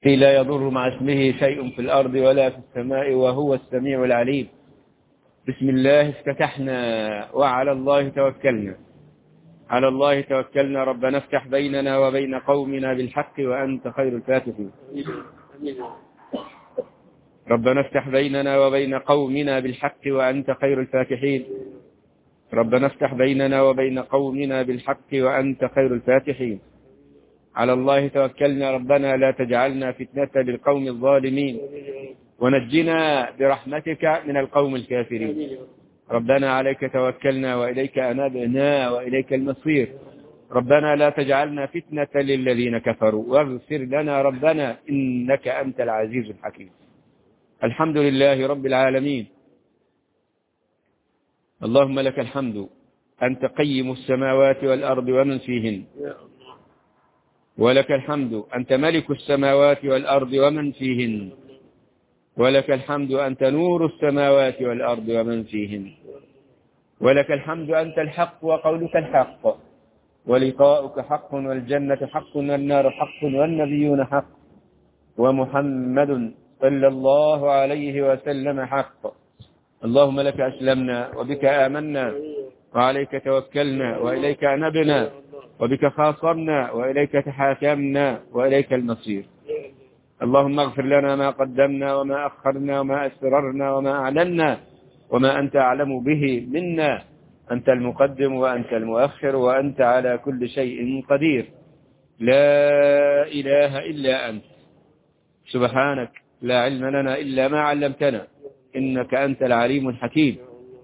لا يضر مع اسمه شيء في الأرض ولا في السماء وهو السميع العليم بسم الله افتتحنا وعلى الله توكلنا على الله توكلنا ربنا افتح بيننا وبين قومنا بالحق وأنت خير الفاتحين ربنا افتح بيننا وبين قومنا بالحق وأنت خير الفاتحين ربنا افتح بيننا وبين قومنا بالحق وأنت خير الفاتحين على الله توكلنا ربنا لا تجعلنا فتنة للقوم الظالمين ونجنا برحمتك من القوم الكافرين ربنا عليك توكلنا وإليك أنابنا وإليك المصير ربنا لا تجعلنا فتنة للذين كفروا واغفر لنا ربنا إنك أنت العزيز الحكيم الحمد لله رب العالمين اللهم لك الحمد أنت قيم السماوات والأرض ومن فيهن ولك الحمد أنت ملك السماوات والأرض ومن فيهن ولك الحمد أنت نور السماوات والأرض ومن فيهن ولك الحمد أنت الحق وقولك الحق ولقاؤك حق والجنة حق والنار حق والنبيون حق ومحمد صلى الله عليه وسلم حق اللهم لك أسلمنا وبك آمنا وعليك توكلنا وإليك أنبنا وبك خاصمنا وإليك تحاكمنا وإليك المصير اللهم اغفر لنا ما قدمنا وما أخرنا وما أسررنا وما أعلنا وما أنت أعلم به منا أنت المقدم وأنت المؤخر وأنت على كل شيء قدير لا إله إلا أنت سبحانك لا علم لنا إلا ما علمتنا إنك أنت العليم الحكيم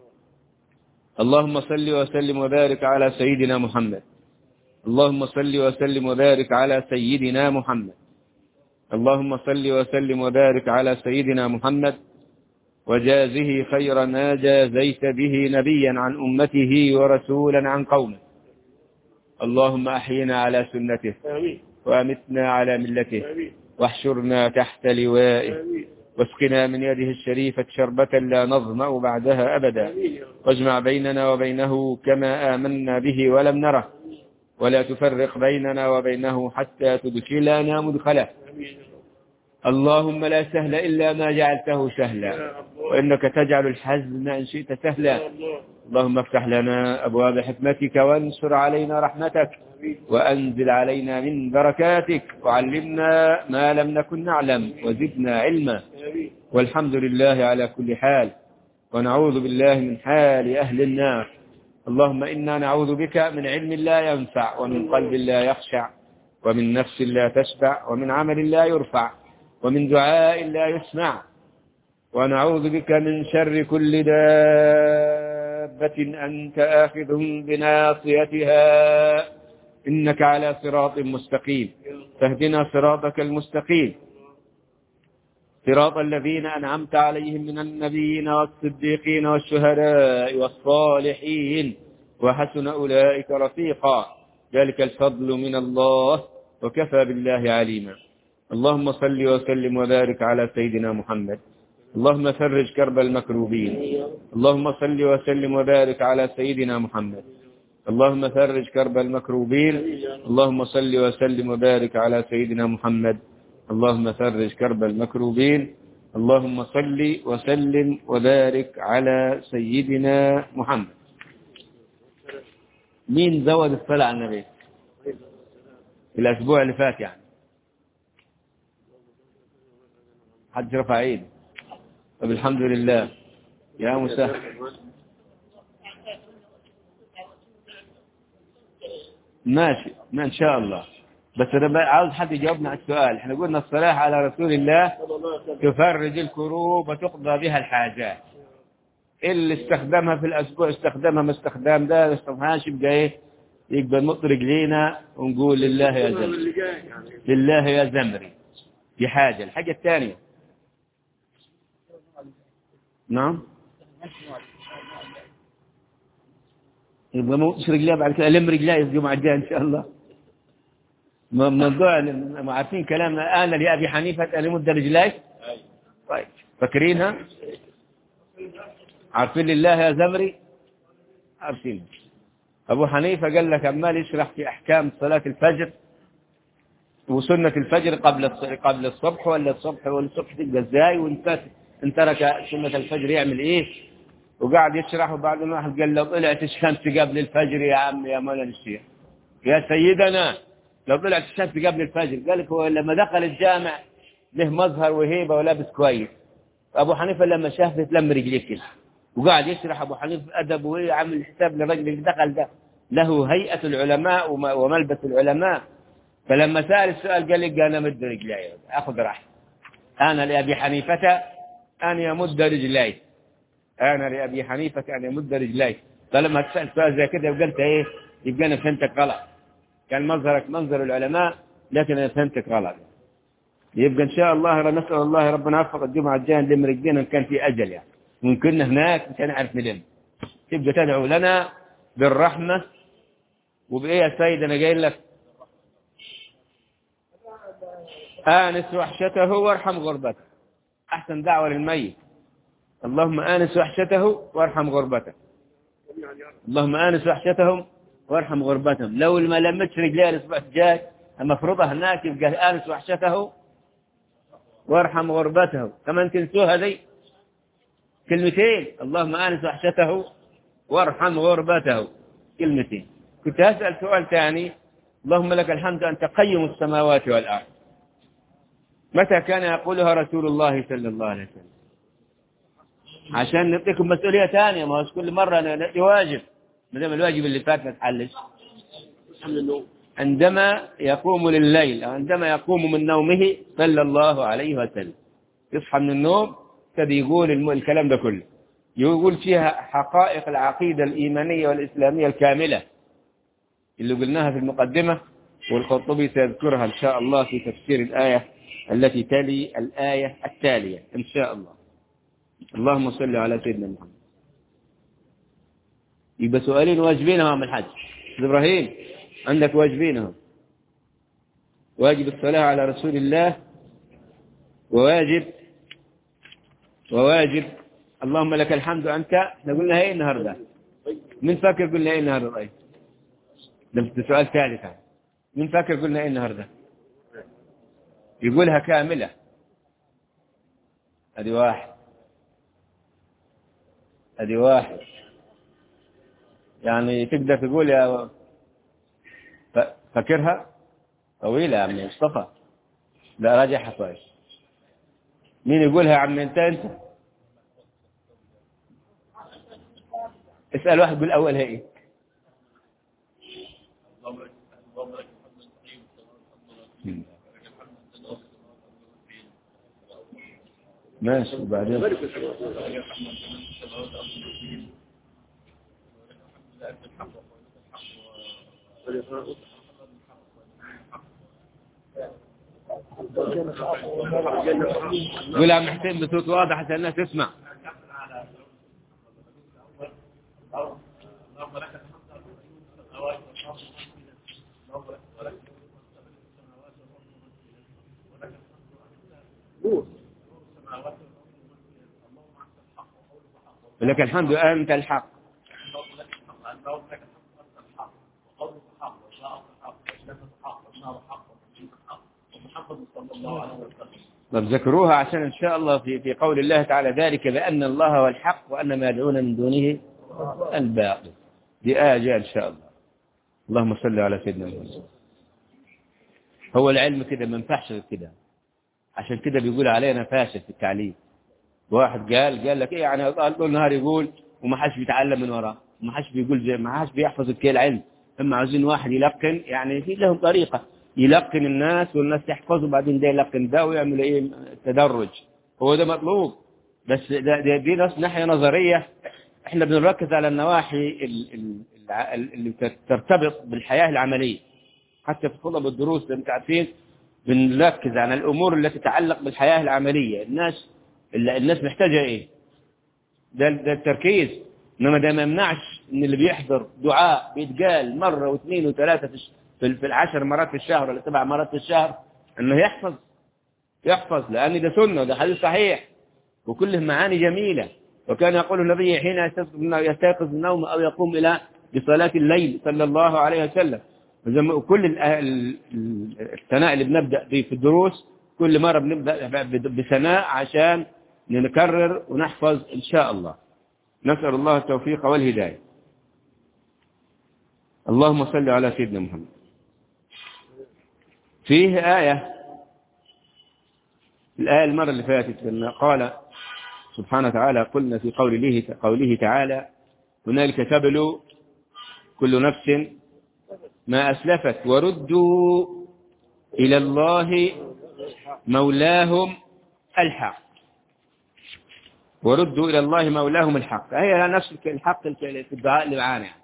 اللهم صل وسلم وبارك على سيدنا محمد اللهم صل وسلم وبارك على سيدنا محمد اللهم صل وسلم وبارك على سيدنا محمد وجازه خير ما جازيت به نبيا عن أمته ورسولا عن قومه اللهم أحينا على سنته وأمتنا على ملته واحشرنا تحت لوائه واسقنا من يده الشريفة شربة لا نظمأ بعدها أبدا واجمع بيننا وبينه كما آمنا به ولم نره ولا تفرق بيننا وبينه حتى تدخلنا مدخله اللهم لا سهل إلا ما جعلته سهلا وإنك تجعل الحزن إن شئت سهلا اللهم افتح لنا أبواب حكمتك وانصر علينا رحمتك وأنزل علينا من بركاتك وعلمنا ما لم نكن نعلم وزدنا علما والحمد لله على كل حال ونعوذ بالله من حال أهل النار اللهم إنا نعوذ بك من علم لا ينفع ومن قلب لا يخشع ومن نفس لا تشبع ومن عمل لا يرفع ومن دعاء لا يسمع ونعوذ بك من شر كل دابة أنت آخذ بناصيتها إنك على صراط مستقيم فاهدنا صراطك المستقيم صراط الذين أنعمت عليهم من النبيين والصديقين والشهداء والصالحين وحسن أولئك رفيقا ذلك الفضل من الله وكفى بالله عليما اللهم صل وسلم وبارك على سيدنا محمد اللهم فرج كرب المكروبين اللهم صل وسلم وبارك على سيدنا محمد اللهم فرج كرب المكروبين اللهم صل وسلم وبارك على سيدنا محمد اللهم فرج كرب المكروبين اللهم صل وسلم وبارك على سيدنا محمد مين زود الصلاة على النبي في الأسبوع اللي فات يعني حد رفع عيد طب الحمد لله يا مسهل ماشي ما ان شاء الله بس انا عاوز حد يجاوبنا على السؤال احنا قلنا الصلاة على رسول الله تفرج الكروب وتقضى بها الحاجات اللي استخدمها في الاسبوع استخدمها ما استخدام ده ما استخدمهاش يبقى ايه يبقى نط رجلينا ونقول لله يا زمري لله يا زمري دي حاجة الحاجة الثانية نعم يبقى ما وقتش رجليها بعد كده الم رجليها الجمعة الجاية ان شاء الله موضوع ما عارفين كلام انا لابي حنيفه المد رجليك طيب فاكرينها عارفين لله يا زمري عارفين ابو حنيفه قال لك عمال يشرح في احكام صلاه الفجر وسنة الفجر قبل قبل الصبح ولا الصبح ولا الصبح تبقى ازاي وانت ان ترك سنة الفجر يعمل ايه وقاعد يشرح وبعد ما واحد قال له طلعت الشمس قبل الفجر يا عم يا مولانا الشيخ يا سيدنا لو طلعت الشمس قبل الفجر قال لك هو لما دخل الجامع له مظهر وهيبة ولابس كويس أبو حنيفة لما شافه تلم رجليه كده وقاعد يشرح أبو حنيفة أدب وإيه عامل حساب للرجل اللي دخل ده له هيئة العلماء وم- وملبس العلماء فلما سأل السؤال قال لي أنا مد رجلي أخذ راحتي أنا لأبي حنيفة أن يمد رجلي أنا لأبي حنيفة أن يمد رجلي فلما تسأل سؤال زي كده وقلت إيه يبقى أنا فهمتك غلط كان منظرك منظر العلماء لكن أنا فهمتك غلط يبقى إن شاء الله نسأل الله ربنا يوفق الجمعة الجاية نلم رجلينا إن كان في أجل يعني ممكن هناك مش هنعرف نلم تبقى تدعو لنا بالرحمة وبإيه يا سيد أنا جاي لك آنس وحشته وارحم غربته أحسن دعوة للميت اللهم آنس وحشته وارحم غربته اللهم آنس وحشتهم وارحم غربتهم لو ما لمتش رجليه الأسبوع الجاي المفروضة هناك يبقى آنس وحشته وارحم غربته كمان تنسوها دي كلمتين اللهم آنس وحشته وارحم غربته كلمتين كنت أسأل سؤال ثاني اللهم لك الحمد أنت قيم السماوات والأرض متى كان يقولها رسول الله صلى الله عليه وسلم عشان نعطيكم مسؤولية ثانية ما هوش كل مرة نأتي واجب ما دام الواجب اللي فات ما تحلش عندما يقوم لليل أو عندما يقوم من نومه صلى الله عليه وسلم يصحى من النوم كده يقول الم- الكلام ده كله يقول فيها حقائق العقيدة الإيمانية والإسلامية الكاملة اللي قلناها في المقدمة والخطبي سيذكرها إن شاء الله في تفسير الآية التي تلي الآية التالية إن شاء الله اللهم صل على سيدنا محمد يبقى سؤالين واجبينهم من الحج أستاذ إبراهيم عندك واجبينهم واجب الصلاة على رسول الله وواجب وواجب اللهم لك الحمد أنت احنا قلنا ايه النهاردة من فاكر قلنا ايه النهاردة طيب ده ده سؤال ثالث هذا. من فاكر قلنا ايه النهاردة يقولها كاملة ادي واحد ادي واحد يعني تقدر تقول يا ف- فاكرها طويلة يا عم مصطفى لا راجعها كويس مين يقولها يا عم انت انت اسأل واحد يقول اولها ايه مم. ماشي وبعدين قول يا عم حسين بصوت واضح عشان الناس تسمع لك الحمد أنت الحق طب ذكروها عشان إن شاء الله في في قول الله تعالى ذلك بأن الله هو الحق وأن ما يدعون من دونه الباطل دي آية جاء إن شاء الله اللهم صل على سيدنا محمد هو العلم كده ما ينفعش غير كده عشان كده بيقول علينا فاشل في التعليم واحد قال قال لك ايه يعني قال طول النهار يقول وما حدش بيتعلم من وراه وما حدش بيقول زي ما حدش بيحفظ الكيل علم اما عاوزين واحد يلقن يعني في لهم طريقه يلقن الناس والناس تحفظ وبعدين ده يلقن ده ويعمل ايه تدرج هو ده مطلوب بس ده, ده دي ناس ناحيه نظريه احنا بنركز على النواحي ال- ال- الع- اللي ترتبط بالحياه العمليه حتى في خطب الدروس انت عارفين بنركز على الامور التي تتعلق بالحياه العمليه الناس اللي الناس محتاجه ايه ده ده التركيز انما ده ما يمنعش ان اللي بيحضر دعاء بيتقال مره واثنين وثلاثه في الش- في في العشر مرات في الشهر ولا سبع مرات في الشهر انه يحفظ يحفظ لان ده سنه وده حديث صحيح وكله معاني جميله وكان يقول النبي حين يستيقظ من- يستيقظ من النوم او يقوم الى بصلاه الليل صلى الله عليه وسلم زي ما كل ال- ال- ال- الثناء اللي بنبدأ به في الدروس كل مرة بنبدأ ب- بثناء عشان نكرر ونحفظ إن شاء الله نسأل الله التوفيق والهداية اللهم صل على سيدنا محمد فيه آية الآية المرة اللي فاتت لما قال سبحانه وتعالى قلنا في قوله قوله تعالى هنالك تبلو كل نفس ما أسلفت وردوا إلى الله مولاهم الحق وردوا إلى الله مولاهم الحق هي نفس الحق في الدعاء اللي معانا يعني.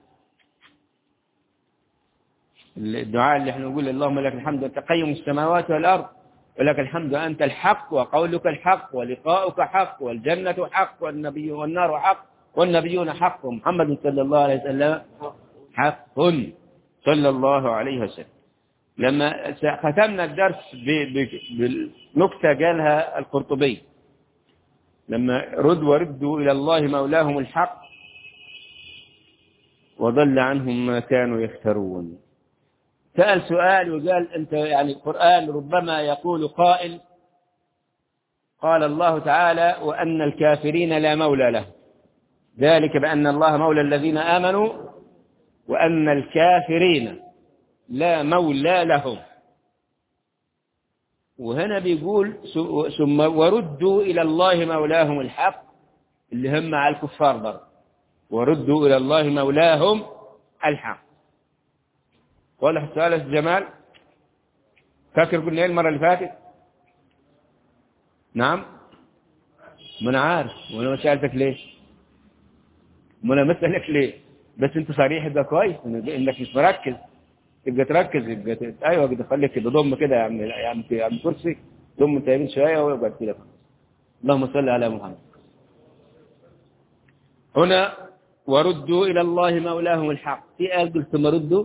الدعاء اللي احنا نقول اللهم لك الحمد أنت قيم السماوات والأرض ولك الحمد أنت الحق وقولك الحق ولقاؤك حق والجنة حق والنبي والنار حق والنبيون حق ومحمد صلى الله عليه وسلم حق صلى الله عليه وسلم لما ختمنا الدرس ب- ب- بالنكتة قالها القرطبي لما رد وردوا إلى الله مولاهم الحق وضل عنهم ما كانوا يفترون سأل سؤال وقال أنت يعني القرآن ربما يقول قائل قال الله تعالى وأن الكافرين لا مولى له ذلك بأن الله مولى الذين آمنوا وأن الكافرين لا مولى لهم وهنا بيقول ثم وردوا إلى الله مولاهم الحق اللي هم على الكفار برضه وردوا إلى الله مولاهم الحق واضح السؤال يا أستاذ جمال فاكر قلنا ايه المرة اللي فاتت نعم ما انا عارف وانا ما سألتك ليه ما انا بسألك ليه بس انت صريح يبقى كويس انك مش مركز تبقى تركز يبقى ت... ايوه كده خليك كده ضم كده يا عم يا عم يا عم كرسي ضم انت يمين شويه ويقعد كده اللهم صل على محمد هنا وردوا الى الله مولاهم الحق في آية قلت ثم ردوا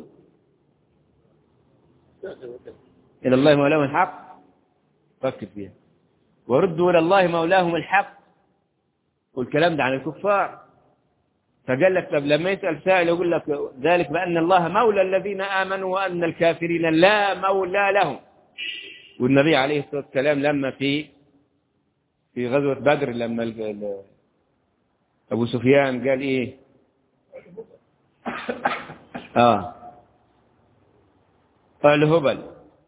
الى الله مولاهم الحق فكر فيها وردوا الى الله مولاهم الحق والكلام ده عن الكفار فقال لك طب لما يسأل سائل يقول لك ذلك بأن الله مولى الذين آمنوا وأن الكافرين لا مولى لهم والنبي عليه الصلاة والسلام لما في في غزوة بدر لما ال- ال- أبو سفيان قال إيه آه قال هبل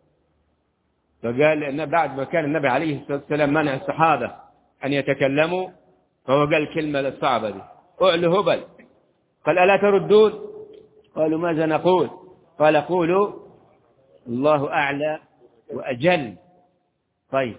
فقال إن بعد ما كان النبي عليه الصلاة والسلام منع الصحابة أن يتكلموا فهو قال الكلمة الصعبة دي اعلوا هبل قال ألا تردون قالوا ماذا نقول قال قولوا الله أعلى وأجل طيب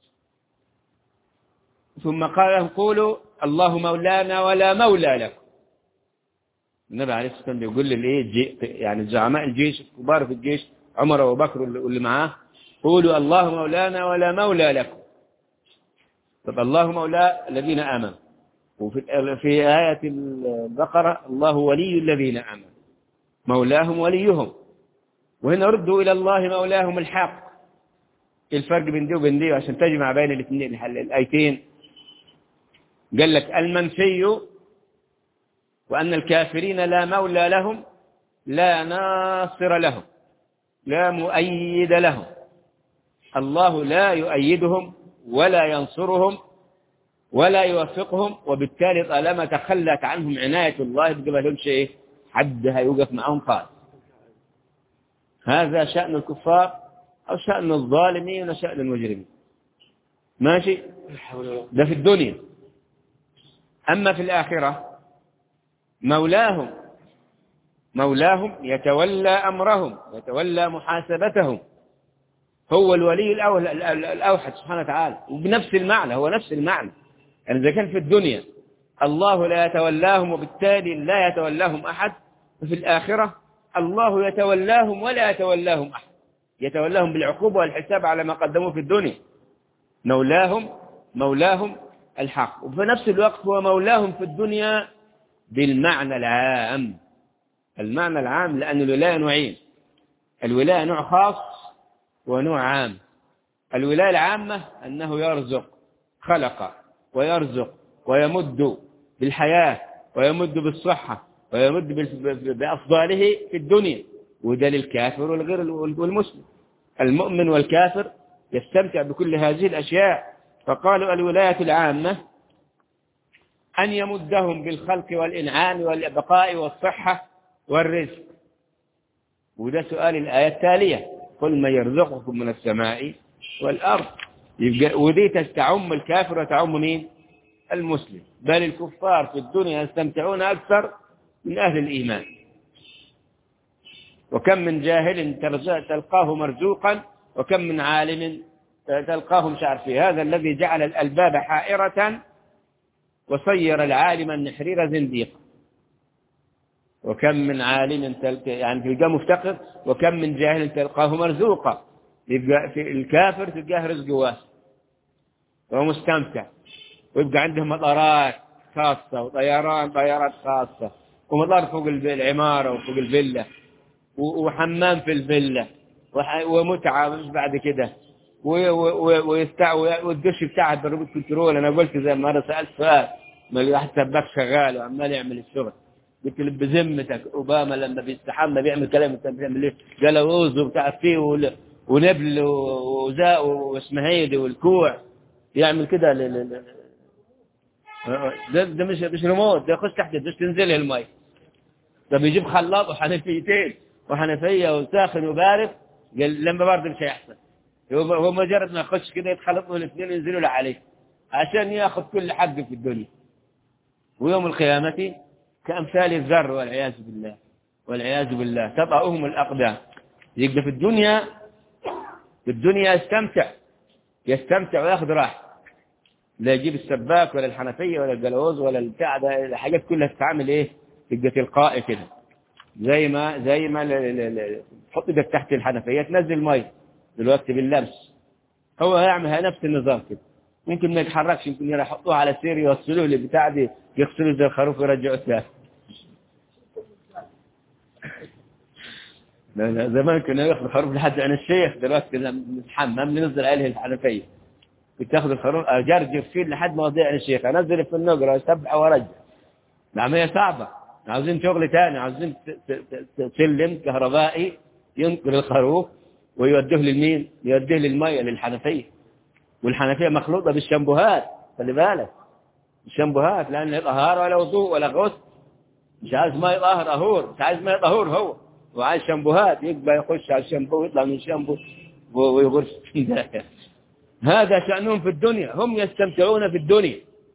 ثم قال لهم قولوا الله مولانا ولا مولى لكم النبي عليه الصلاة والسلام بيقول للايه الجي- يعني زعماء الجيش الكبار في الجيش عمر وابو بكر واللي واللي معاه قولوا الله مولانا ولا مولى لكم طب الله مولى الذين آمنوا وفي في آية البقرة الله ولي الذين آمنوا مولاهم وليهم وهنا ردوا إلى الله مولاهم الحق إيه الفرق بين دي وبين دي عشان تجمع بين الاثنين الحل- الآيتين قال لك المنفي وأن الكافرين لا مولى لهم لا ناصر لهم لا مؤيد لهم الله لا يؤيدهم ولا ينصرهم ولا يوفقهم وبالتالي طالما تخلت عنهم عناية الله يبقى ما لهمش ايه حد هيوقف معهم خالص هذا شأن الكفار أو شأن الظالمين وشأن المجرمين ماشي ده في الدنيا أما في الآخرة مولاهم مولاهم يتولى أمرهم يتولى محاسبتهم هو الولي الأول الأوحد سبحانه وتعالى وبنفس المعنى هو نفس المعنى يعني إذا كان في الدنيا الله لا يتولاهم وبالتالي لا يتولاهم أحد ففي الآخرة الله يتولاهم ولا يتولاهم أحد يتولاهم بالعقوبة والحساب على ما قدموا في الدنيا مولاهم مولاهم الحق وفي نفس الوقت هو مولاهم في الدنيا بالمعنى العام المعنى العام لأن الولاية نوعين الولاية نوع خاص ونوع عام الولاية العامة أنه يرزق خلق ويرزق ويمد بالحياة ويمد بالصحة ويمد بأفضاله في الدنيا وده للكافر والغير والمسلم المؤمن والكافر يستمتع بكل هذه الأشياء فقالوا الولاية العامة أن يمدهم بالخلق والإنعام والبقاء والصحة والرزق وده سؤال الآية التالية قل من يرزقكم من السماء والأرض يبقى ودي تعم الكافر وتعم مين المسلم بل الكفار في الدنيا يستمتعون أكثر من أهل الإيمان وكم من جاهل تلقاه مرزوقا وكم من عالم تلقاه مش عارف هذا الذي جعل الألباب حائرة وصير العالم النحرير زنديقا وكم من عالم تلقى يعني تلقاه مفتقر وكم من جاهل تلقاه مرزوقا يبقى في الكافر تلقاه رزق واسع ومستمتع ويبقى عنده مطارات خاصة وطيران طيارات خاصة ومطار فوق العمارة وفوق الفيلا وحمام في الفيلا ومتعة مش بعد كده والدش بتاعه بالروبوت كنترول انا قلت زي ما انا سالت سؤال ما واحد سباك شغال وعمال يعمل الشغل قلت له بذمتك اوباما لما بيستحمى بيعمل كلام انت بتعمل ايه؟ قال ووز وبتاع فيه ونبل وزاء واسمهيدي والكوع يعمل كده ده, ده مش مش ريموت ده يخش تحت الدش تنزل المي ده بيجيب خلاط وحنفيتين وحنفيه وساخن وبارد قال لما برضه مش هيحصل هو مجرد ما يخش كده يتخلطوا الاثنين ينزلوا له عليه عشان ياخذ كل حق في الدنيا ويوم القيامة كأمثال الذر والعياذ بالله والعياذ بالله تطأهم الأقدام يبقى في الدنيا في الدنيا يستمتع يستمتع وياخذ راحة لا يجيب السباك ولا الحنفية ولا الجلوز ولا البتاع ده الحاجات كلها تتعامل ايه تبقى تلقائي كده زي ما زي ما تحط ايدك تحت الحنفية تنزل ميه دلوقتي باللمس هو هيعمل نفس النظام كده ممكن ما يتحركش يمكن يحطوه على سير يوصلوه لبتاع دي يغسلوه زي الخروف ويرجعوه ثاني لا لا زمان كنا ياخذ الخروف لحد عن الشيخ دلوقتي لما نتحمم ننزل عليه الحنفيه كنت اخذ الخروف اجرجر فيه لحد ما وضيع الشيخ انزل في النقره اسبحه وارجع العمليه صعبه عاوزين شغل ثاني عاوزين سلم كهربائي ينقل الخروف ويوديه للمين يوديه للمية للحنفية والحنفية مخلوطة بالشامبوهات خلي بالك الشامبوهات لأن لا طهارة ولا وضوء ولا غسل مش عايز ماء طاهر طهور مش عايز ماء طهور هو وعايز شامبوهات يبقى يخش على الشامبو ويطلع من الشامبو ويغرس هذا شأنهم في الدنيا هم يستمتعون في الدنيا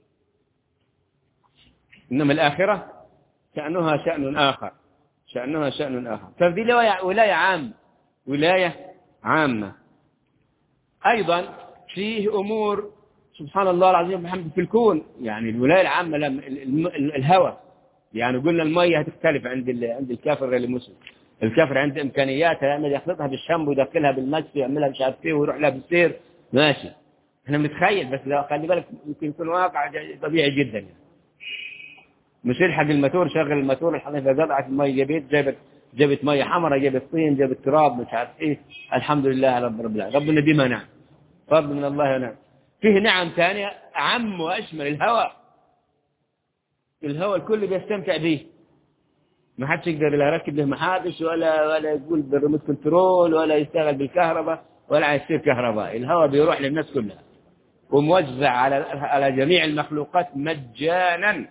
إنما الآخرة شأنها شأن آخر شأنها شأن آخر ففي ولاية عامة ولاية عامة أيضا فيه أمور سبحان الله العظيم وبحمده في الكون يعني الولاية العامة الهوى يعني قلنا المية هتختلف عند عند الكافر غير المسلم الكافر عنده إمكانيات يعمل يخلطها بالشامبو ويدخلها بالمسح ويعملها مش عارف ايه ويروح لها بالسير ماشي احنا متخيل بس لو خلي بالك يمكن يكون واقع طبيعي جدا يعني. مش يلحق الماتور شغل الماتور الحنفيه قطعت المية جابت جابت جابت مية حمراء جابت طين جابت تراب مش عارف ايه الحمد لله رب رب العالمين ربنا ديما نعم فضل من الله ونعم فيه نعم ثانية أعم وأشمل الهواء الهواء الكل بيستمتع به ما حدش يقدر لا يركب له محابس ولا ولا يقول بالريموت كنترول ولا يشتغل بالكهرباء ولا يصير كهرباء الهواء بيروح للناس كلها وموزع على على جميع المخلوقات مجانا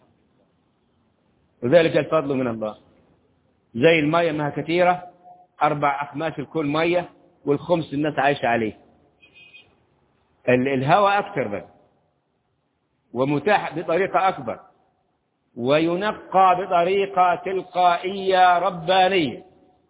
وذلك الفضل من الله زي المية ما كثيرة أربع أخماس الكل مية والخمس الناس عايشة عليه الهواء أكثر بقى ومتاح بطريقة أكبر وينقى بطريقة تلقائية ربانية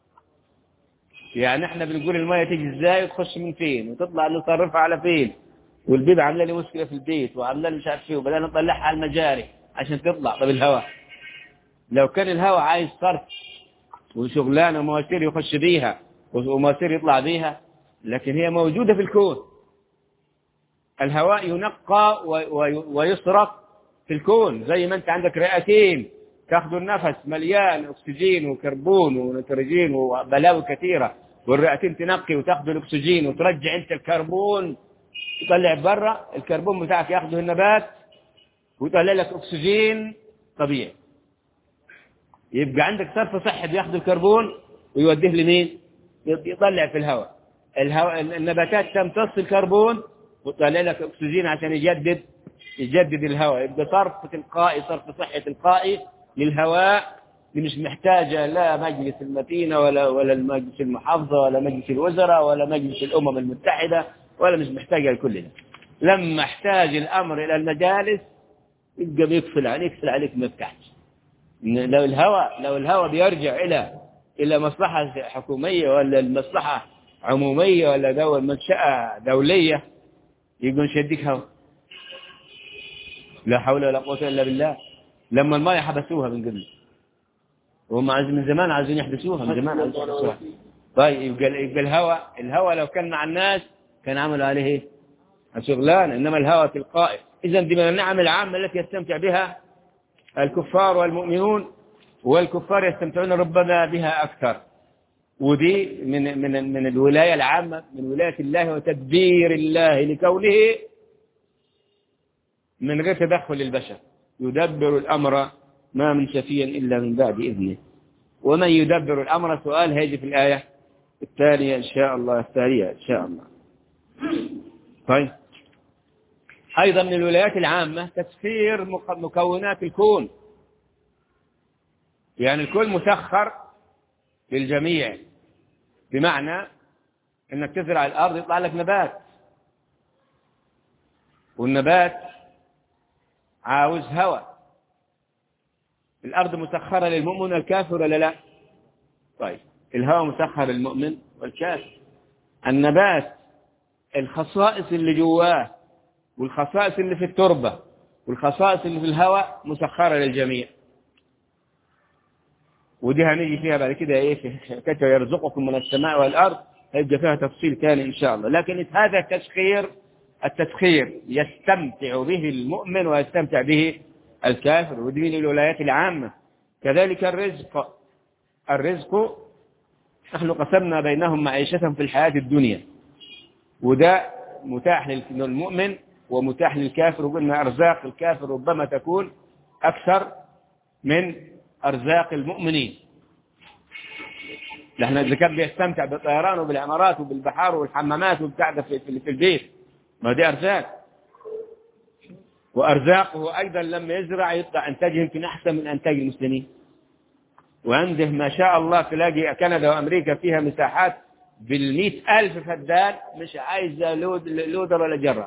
يعني احنا بنقول المية تيجي ازاي وتخش من فين وتطلع نصرفها على فين والبيض عامله لي مشكله في البيت وعامله لي مش عارف ايه وبدأنا نطلعها على المجاري عشان تطلع طب الهواء لو كان الهواء عايز صرف وشغلانه مواسير يخش بيها ومواسير يطلع بيها لكن هي موجوده في الكون الهواء ينقى ويصرف في الكون زي ما انت عندك رئتين تاخذ النفس مليان اكسجين وكربون ونيتروجين وبلاوي كثيره والرئتين تنقي وتاخذ الاكسجين وترجع انت الكربون تطلع برا الكربون بتاعك ياخذه النبات ويطلع لك اكسجين طبيعي يبقى عندك صرف صحي بياخذ الكربون ويوديه لمين يطلع في الهواء الهواء النباتات تمتص الكربون وتطلع لك اكسجين عشان يجدد يجدد الهواء يبقى صرف تلقائي صرف صحي تلقائي للهواء اللي مش محتاجة لا مجلس المدينة ولا ولا المجلس المحافظة ولا مجلس الوزراء ولا مجلس الأمم المتحدة ولا مش محتاجة لكل ده لما احتاج الأمر إلى المجالس يبقى بيقفل عليك يقفل عليك ما يفتحش لو الهوى لو الهوى بيرجع إلى إلى مصلحة حكومية ولا المصلحة عمومية ولا دول منشأة دولية يقول مش يديك هوى لا حول ولا قوة إلا بالله لما الماء حبسوها من قبل وهم عايزين من زمان عايزين يحبسوها من زمان عايزين يحبسوها طيب يبقى يبقى الهوى الهوى لو كان مع الناس كان عملوا عليه ايه؟ شغلان انما الهوى تلقائي اذا دي من النعم العامه التي يستمتع بها الكفار والمؤمنون والكفار يستمتعون ربما بها اكثر ودي من من من الولايه العامه من ولايه الله وتدبير الله لكونه من غير تدخل البشر يدبر الامر ما من شفيع إلا من بعد إذنه ومن يدبر الأمر سؤال هيجي في الآية الثانية إن شاء الله الثانية إن شاء الله طيب أيضا من الولايات العامة تسخير مكونات الكون يعني الكون مسخر للجميع بمعنى انك تزرع الارض يطلع لك نبات والنبات عاوز هواء الأرض مسخرة للمؤمن والكافر ولا لا طيب الهواء مسخر للمؤمن والكافر النبات الخصائص اللي جواه والخصائص اللي في التربة والخصائص اللي في الهواء مسخرة للجميع ودي هنيجي فيها بعد كده ايه في كيف يرزقكم من السماء والارض هيبقى فيها تفصيل ثاني ان شاء الله لكن هذا التسخير التسخير يستمتع به المؤمن ويستمتع به الكافر ودي من الولايات العامة كذلك الرزق الرزق نحن قسمنا بينهم معيشتهم في الحياة الدنيا وده متاح للمؤمن ومتاح للكافر وقلنا أرزاق الكافر ربما تكون أكثر من أرزاق المؤمنين لأن إذا كان بيستمتع بالطيران وبالعمارات وبالبحار والحمامات وبتاع في, في البيت ما دي أرزاق وأرزاقه أيضا لما يزرع يطلع إنتاجه يمكن أحسن من إنتاج المسلمين وعنده ما شاء الله تلاقي كندا وأمريكا فيها مساحات بالمئة ألف فدان مش عايزة لود لودر ولا جرة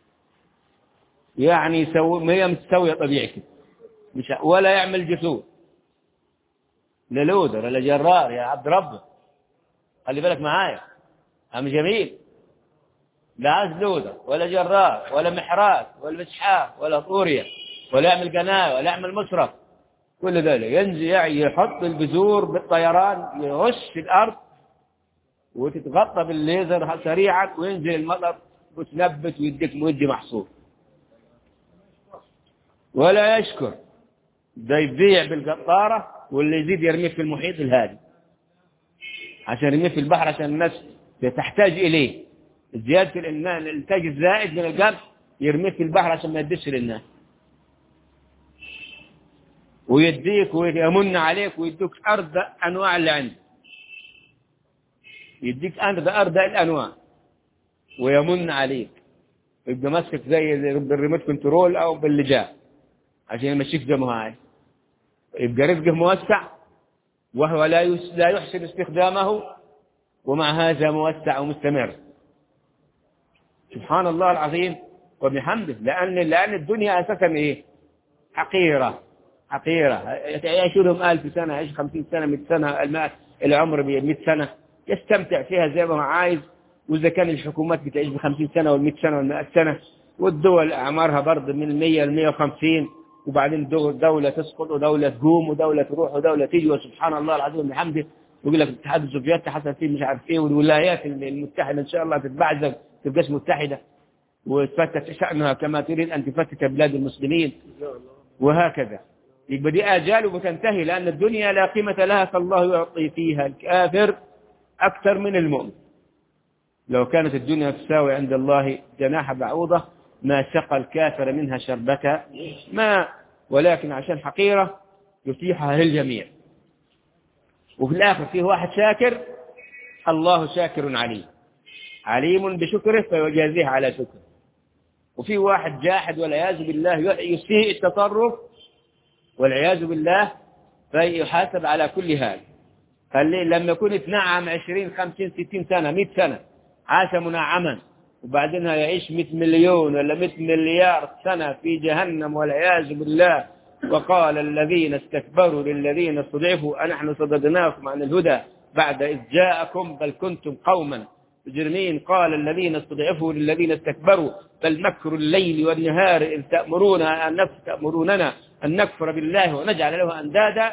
يعني يسوي ما هي مستوية طبيعي كده مش ولا يعمل جسور لا لودر ولا جرار يا عبد ربه خلي بالك معايا عم جميل لا عايز لودر ولا جرار ولا محراث ولا مسحاف ولا طورية ولا يعمل قناة ولا يعمل مصرف كل ذلك ينزل يعني يحط البذور بالطيران يغش في الأرض وتتغطى بالليزر سريعا وينزل المطر وتنبت ويديك مودي محصول ولا يشكر ده يبيع بالقطارة واللي يزيد يرميه في المحيط الهادي عشان يرميه في البحر عشان الناس تحتاج إليه زيادة الإنتاج الزائد من القمح يرميه في البحر عشان ما يدش للناس ويديك ويمن عليك ويديك أرض أنواع اللي عنده يديك أرض أرض الأنواع ويمن عليك يبقى ماسكك زي بالريموت كنترول أو باللجاء عشان يمشيك زي ما هو عايز يبقى رزقه موسع وهو لا لا يحسن استخدامه ومع هذا موسع ومستمر سبحان الله العظيم وبحمده لأن لأن الدنيا أساسا إيه؟ حقيرة حقيرة يعيش لهم ألف سنة يعيش خمسين سنة مئة سنة الماء العمر بمئة سنة يستمتع فيها زي ما هو عايز وإذا كان الحكومات بتعيش بخمسين سنة والمئة سنة والمئة سنة والدول أعمارها برضه من المية للمية وخمسين وبعدين دولة تسقط ودولة تقوم ودولة تروح ودولة تيجي وسبحان الله العظيم بحمده يقول لك الاتحاد السوفيتي حصل فيه مش عارف ايه والولايات المتحدة ان شاء الله تتبعزق تبقاش متحدة وتفتت شأنها كما تريد أن تفتت بلاد المسلمين وهكذا يبقى دي آجال وتنتهي لأن الدنيا لا قيمة لها فالله يعطي فيها الكافر أكثر من المؤمن لو كانت الدنيا تساوي عند الله جناح بعوضة ما سقى الكافر منها شربة ماء ولكن عشان حقيرة يتيحها للجميع وفي الآخر فيه واحد شاكر الله شاكر عليم عليم بشكره فيجازيه على شكره وفي واحد جاحد والعياذ بالله يسيء التصرف والعياذ بالله فيحاسب على كل هذا فاللي لما يكون يتنعم 20 50 60 سنة 100 سنة عاش منعما وبعدين يعيش 100 مليون ولا 100 مليار سنة في جهنم والعياذ بالله وقال الذين استكبروا للذين استضعفوا أنحن صددناكم عن الهدى بعد إذ جاءكم بل كنتم قوما مجرمين قال الذين استضعفوا للذين استكبروا بل مكر الليل والنهار إذ تأمرون أن نفس تأمروننا أن نكفر بالله ونجعل له أندادا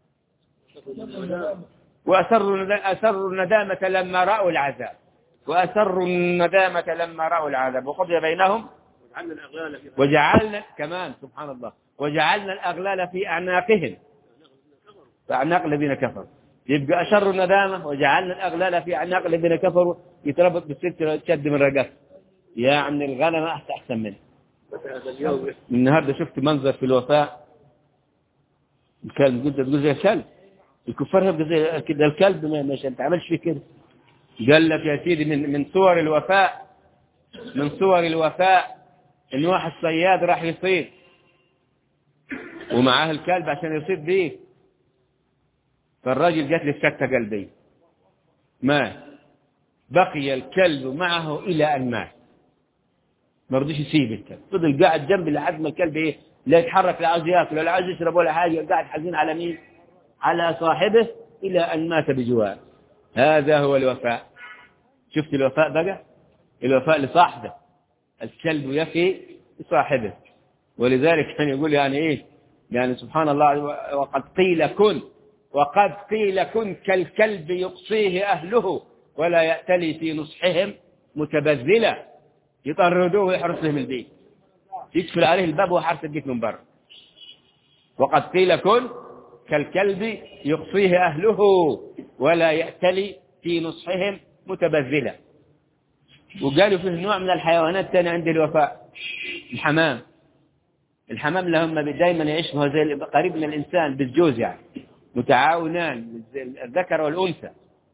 وأسروا أسروا الندامة لما رأوا العذاب وأسروا الندامة لما رأوا العذاب وقضي بينهم وجعلنا كمان سبحان الله وجعلنا الأغلال في أعناقهم في أعناق الذين كفروا يبقى أشر الندامة وجعلنا الأغلال في أعناق الذين كفروا يتربط بالست تشد من رقبته يا عم الغنم أحسن أحسن منه النهارده شفت منظر في الوفاء الكلب قلت تقول زي الكلب الكفار يبقى زي كده الكلب ما مش انت عملش فيه كده قال لك يا سيدي من من صور الوفاء من صور الوفاء ان واحد صياد راح يصيد ومعاه الكلب عشان يصيد بيه فالراجل جات له سكته قلبيه مات بقي الكلب معه الى ان مات ما رضيش يسيب الكلب فضل قاعد جنبي لحد ما الكلب ايه لا يتحرك لا عاوز ياكل ولا عاوز يشرب ولا حاجه قاعد حزين على مين على صاحبه الى ان مات بجوار هذا هو الوفاء شفت الوفاء بقى الوفاء لصاحبه الكلب يفي لصاحبه ولذلك كان يقول يعني ايه يعني سبحان الله وقد قيل كن وقد قيل كن كالكلب يقصيه اهله ولا يأتلي في نصحهم متبذلا يطردوه ويحرس لهم البيت يقفل عليه الباب وحرس البيت من برا وقد قيل كن كالكلب يقصيه أهله ولا يأتلي في نصحهم متبذلا وقالوا فيه نوع من الحيوانات تاني عند الوفاء الحمام الحمام لهم دائما يعيشوا زي قريب من الإنسان بالجوز يعني متعاونان الذكر والأنثى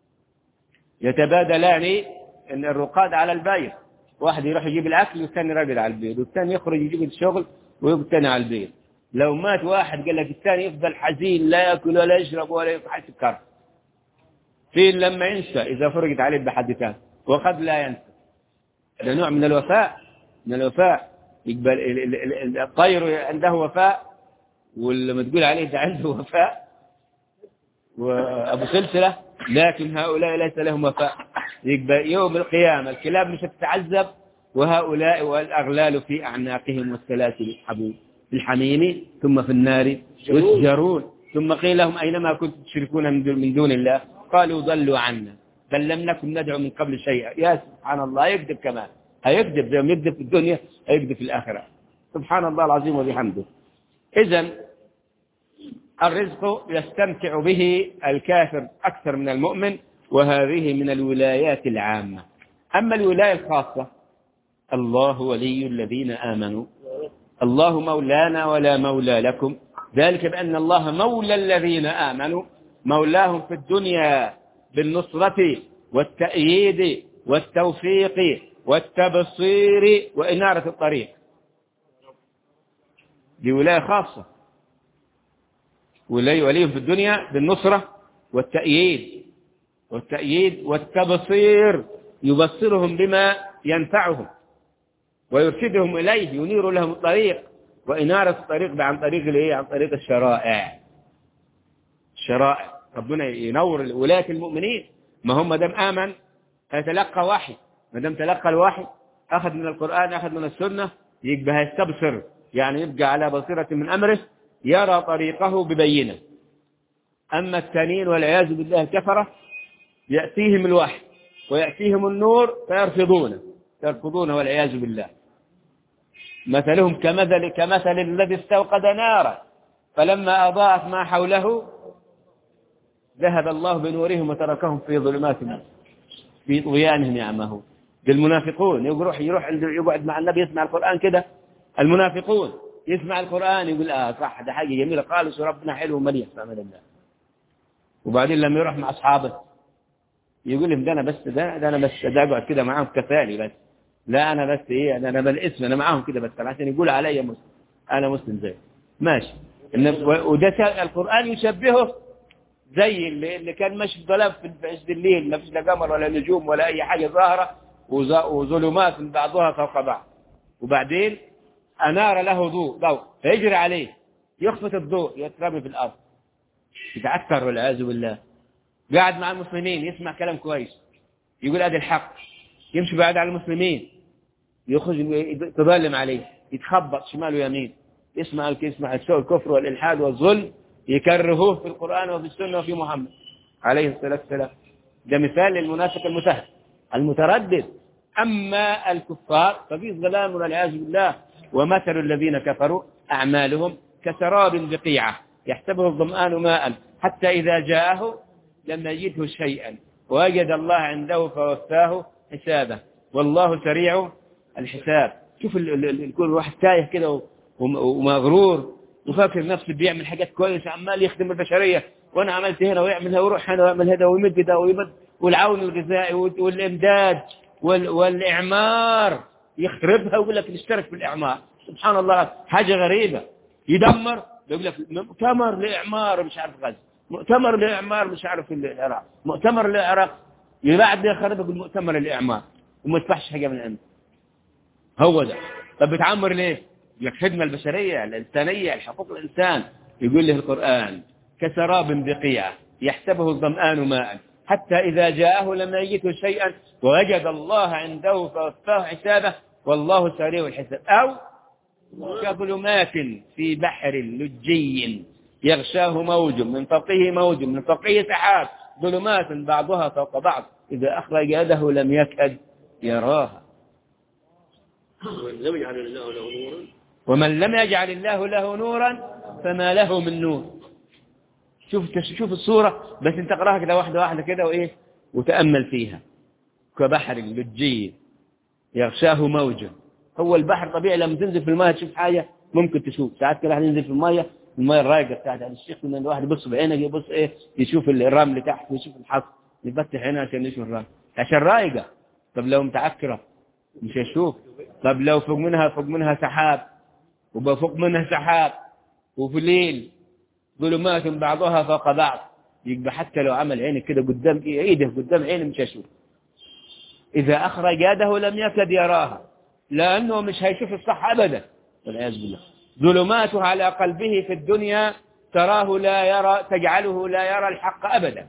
يتبادلان الرقاد على البيض واحد يروح يجيب الأكل والثاني راجل على البيض والثاني يخرج يجيب الشغل ويبقى الثاني على البيض لو مات واحد قال لك الثاني يفضل حزين لا يأكل ولا يشرب ولا يفحص الكرب فين لما ينسى إذا فرقت عليه بحد ثاني وقد لا ينسى ده نوع من الوفاء من الوفاء يقبل الطير عنده وفاء ولما تقول عليه ده عنده وفاء وأبو سلسلة لكن هؤلاء ليس لهم وفاء يقبل يوم القيامة الكلاب مش هتتعذب وهؤلاء والأغلال في أعناقهم والسلاسل يسحبون في الحميم ثم في النار يسجرون ثم قيل لهم أينما كنتم تشركون من دون الله قالوا ضلوا عنا بل لم نكن ندعو من قبل شيئا يا سبحان الله يكذب كمان هيكذب زي ما يكذب في الدنيا هيكذب في الآخرة سبحان الله العظيم وبحمده إذا الرزق يستمتع به الكافر أكثر من المؤمن وهذه من الولايات العامة أما الولاية الخاصة الله ولي الذين آمنوا الله مولانا ولا مولى لكم ذلك بأن الله مولى الذين آمنوا مولاهم في الدنيا بالنصرة والتأييد والتوفيق والتبصير وإنارة الطريق دي ولاية خاصة ولي وليهم في الدنيا بالنصرة والتأييد والتأييد والتبصير يبصرهم بما ينفعهم ويرشدهم إليه ينير لهم الطريق وإنارة الطريق عن طريق الايه عن طريق الشرائع الشرائع ربنا ينور ولاة المؤمنين ما هم ما دام آمن هيتلقى وحي ما دام تلقى الوحي أخذ من القرآن أخذ من السنة يبقى هيستبصر يعني يبقى على بصيرة من أمره يرى طريقه ببينه أما التانيين والعياذ بالله كفرة يأتيهم الوحي ويأتيهم النور فيرفضونه يرفضونه والعياذ بالله مثلهم كمثل كمثل الذي استوقد نارا فلما أضاءت ما حوله ذهب الله بنورهم وتركهم في ظلمات في طغيانهم يعمهون المنافقون يروح يروح يقعد مع النبي يسمع القرآن كده المنافقون يسمع القرآن يقول آه صح ده حاجة جميلة خالص وربنا حلو ومليح في أمان الله وبعدين لما يروح مع أصحابه يقول لهم ده أنا بس ده, ده أنا بس ده أقعد كده معاهم كفالي بس لا أنا بس إيه ده أنا بالاسم أنا معاهم كده بس عشان يقول عليا مسلم أنا مسلم زي ماشي وده القرآن يشبهه زي اللي, اللي كان ماشي في ظلام في عز الليل ما فيش لا قمر ولا نجوم ولا أي حاجة ظاهرة وظلمات من بعضها فوق بعض وبعدين أنار له ضوء ضوء فيجري عليه يخفت الضوء يترمي في الأرض يتعثر والعياذ بالله قاعد مع المسلمين يسمع كلام كويس يقول هذا الحق يمشي بعد على المسلمين يخرج تظلم عليه يتخبط شمال ويمين يسمع يسمع الكفر والإلحاد والظلم يكرهوه في القرآن وفي السنة وفي محمد عليه الصلاة والسلام ده مثال للمنافق المتهم المتردد أما الكفار ففي ظلام والعياذ بالله ومثل الذين كفروا أعمالهم كسراب بقيعة يحسبه الظمآن ماء حتى إذا جاءه لم يجده شيئا ووجد الله عنده فوفاه حسابه والله سريع الحساب شوف كل واحد تايه كده ومغرور وفاكر نفسه بيعمل حاجات كويسة عمال يخدم البشرية وانا عملت هنا ويعمل هنا ويروح هنا ويعمل هذا ويمد ده ويمد والعون الغذائي والامداد والاعمار يخربها ويقول لك نشترك في الاعمار سبحان الله حاجة غريبة يدمر يقول لك مؤتمر لاعمار مش عارف غزة مؤتمر لاعمار مش عارف العراق مؤتمر للعراق بعد يخرب يقول مؤتمر الاعمار وما يدفعش حاجة من عنده هو ده طب بتعمر ليه الخدمة البشرية الإنسانية الحقوق الإنسان يقول له القرآن كسراب بقيعة يحسبه الظمآن ماء حتى إذا جاءه لم يجده شيئا ووجد الله عنده فوفاه حسابه والله سريع الحساب أو كظلمات في بحر لجي يغشاه موج من فوقه موج من فوقه سحاب ظلمات بعضها فوق بعض إذا أخرج يده لم يكد يراها لم يجعل الله له نورا ومن لم يجعل الله له نورا فما له من نور شوف شوف الصورة بس انت اقراها كده واحدة واحدة كده وايه وتأمل فيها كبحر لجي يغشاه موج هو البحر طبيعي لما تنزل في الماء تشوف حاجة ممكن تشوف ساعات كده واحد ينزل في الماء الماء الرايقة بتاعت الشيخ من الواحد يبص بعينه يبص ايه يشوف الرمل تحت يشوف الحص يفتح عينه عشان يشوف الرمل عشان رايقة طب لو متعكرة مش هيشوف طب لو فوق منها فوق منها سحاب وفوق منها سحاب وفي الليل ظلمات بعضها فوق بعض يبقى حتى لو عمل عينك كده قدام ايده قدام عينه مش هيشوف إذا أخرج يده لم يكد يراها لأنه مش هيشوف الصح أبدا والعياذ بالله ظلماته على قلبه في الدنيا تراه لا يرى تجعله لا يرى الحق أبدا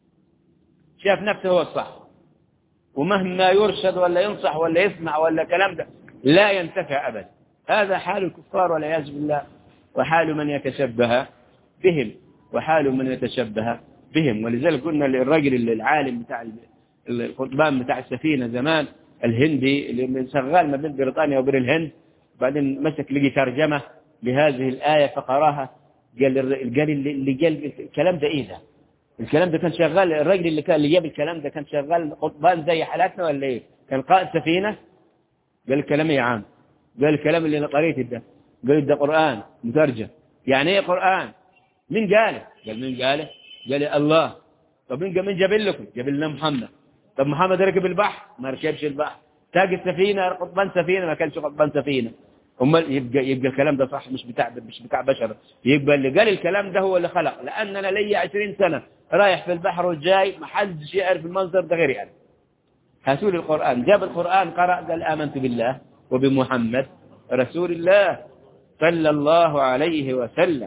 شاف نفسه هو الصح ومهما يرشد ولا ينصح ولا يسمع ولا كلام ده لا ينتفع أبدا هذا حال الكفار والعياذ بالله وحال من يتشبه بهم وحال من يتشبه بهم ولذلك قلنا للرجل العالم بتاع القطبان بتاع السفينة زمان الهندي اللي شغال ما بين بريطانيا وبين الهند بعدين مسك لقي ترجمة لهذه الآية فقراها قال قال اللي قال الكلام ده ايه ده الكلام ده كان شغال الراجل اللي كان اللي جاب الكلام ده كان شغال قطبان زي حالاتنا ولا ايه كان قائد سفينة قال الكلام يا عام قال الكلام اللي انا قريته ده قال ده قرآن مترجم يعني ايه قرآن مين قاله قال مين قاله قال الله طب مين مين جاب لكم جاب لنا محمد طب محمد ركب البحر ما ركبش البحر تاج السفينة قطبان سفينة ما كانش قطبان سفينة امال يبقى يبقى الكلام ده صح مش بتاع مش بتاع بشر يبقى اللي قال الكلام ده هو اللي خلق لان انا ليا 20 سنه رايح في البحر والجاي ما حدش يعرف المنظر ده غيري انا هاتوا لي القران جاب القران قرأ قال امنت بالله وبمحمد رسول الله صلى الله عليه وسلم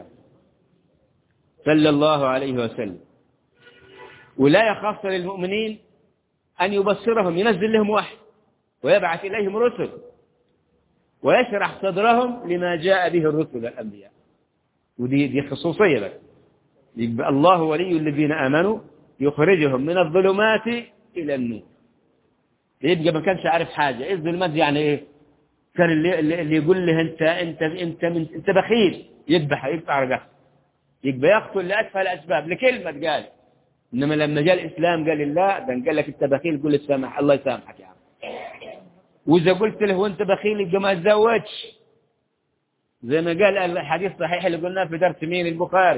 صلى الله عليه وسلم ولا يخص للمؤمنين أن يبصرهم ينزل لهم وحي ويبعث إليهم رسل ويشرح صدرهم لما جاء به الرسل الأنبياء ودي دي خصوصية بس يبقى الله ولي الذين آمنوا يخرجهم من الظلمات إلى النور يبقى ما كانش عارف حاجة إيه الظلمات يعني إيه كان اللي, اللي يقول له أنت أنت أنت من أنت بخيل يذبح يقطع رقبته يبقى يقتل لأسفل الأسباب لكلمة قال إنما لما جاء الإسلام قال لا ده قال لك أنت بخيل قول السامح الله يسامحك يا عم وإذا قلت له وأنت بخيل يبقى ما تزوجش زي ما قال الحديث الصحيح اللي قلناه في درس مين البخاري